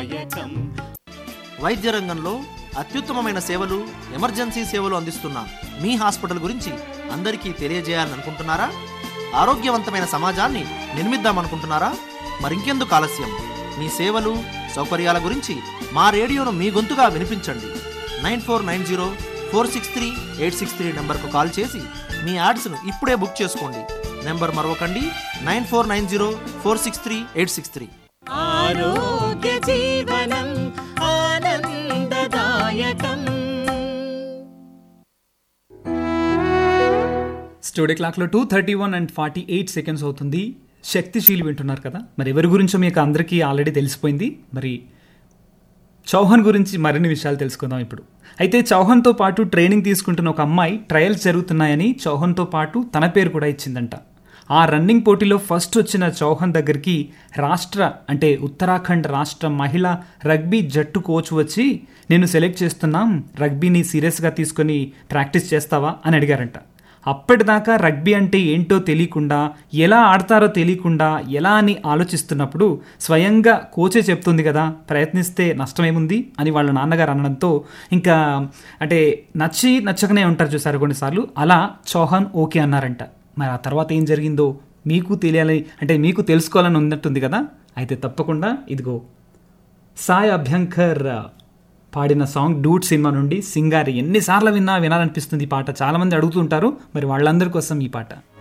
ఆనందదాయకం వైద్య రంగంలో అత్యుత్తమమైన సేవలు ఎమర్జెన్సీ సేవలు అందిస్తున్న మీ హాస్పిటల్ గురించి అందరికీ తెలియజేయాలని అనుకుంటున్నారా ఆరోగ్యవంతమైన సమాజాన్ని నిర్మిద్దామనుకుంటున్నారా మరింకెందుకు ఆలస్యం మీ సేవలు సౌకర్యాల గురించి మా రేడియోను మీ గొంతుగా వినిపించండి nine four nine zero four six three eight six three నెంబర్కు కాల్ చేసి మీ యాడ్స్ను ఇప్పుడే బుక్ చేసుకోండి నెంబర్ మరొకండి nine four nine zero four six three eight six three ఆరోగ్య జీవనం ఆనందదాయకం స్టూడియో క్లాక్లో two thirty one and forty eight seconds అవుతుంది శక్తిశీలి వింటున్నారు కదా మరి ఎవరి గురించో మీకు అందరికీ ఆల్రెడీ తెలిసిపోయింది మరి చౌహాన్ గురించి మరిన్ని విషయాలు తెలుసుకుందాం ఇప్పుడు అయితే చౌహాన్తో పాటు ట్రైనింగ్ తీసుకుంటున్న ఒక అమ్మాయి ట్రయల్స్ జరుగుతున్నాయని చౌహాన్తో పాటు తన పేరు కూడా ఇచ్చిందంట ఆ రన్నింగ్ పోటీలో ఫస్ట్ వచ్చిన చౌహాన్ దగ్గరికి రాష్ట్ర అంటే ఉత్తరాఖండ్ రాష్ట్ర మహిళా రగ్బీ జట్టు కోచ్ వచ్చి నేను సెలెక్ట్ చేస్తున్నాం రగ్బీని సీరియస్గా తీసుకొని ప్రాక్టీస్ చేస్తావా అని అడిగారంట అప్పటిదాకా రగ్బీ అంటే ఏంటో తెలియకుండా ఎలా ఆడతారో తెలియకుండా ఎలా అని ఆలోచిస్తున్నప్పుడు స్వయంగా కోచే చెప్తుంది కదా ప్రయత్నిస్తే నష్టమేముంది అని వాళ్ళ నాన్నగారు అనడంతో ఇంకా అంటే నచ్చి నచ్చకనే ఉంటారు చూసారు కొన్నిసార్లు అలా చౌహాన్ ఓకే అన్నారంట మరి ఆ తర్వాత ఏం జరిగిందో మీకు తెలియాలి అంటే మీకు తెలుసుకోవాలని ఉన్నట్టుంది కదా అయితే తప్పకుండా ఇదిగో సాయి అభ్యంకర్ పాడిన సాంగ్ డూట్ సినిమా నుండి సింగారి ఎన్నిసార్లు విన్నా వినాలనిపిస్తుంది ఈ పాట చాలామంది అడుగుతుంటారు మరి వాళ్ళందరి కోసం ఈ పాట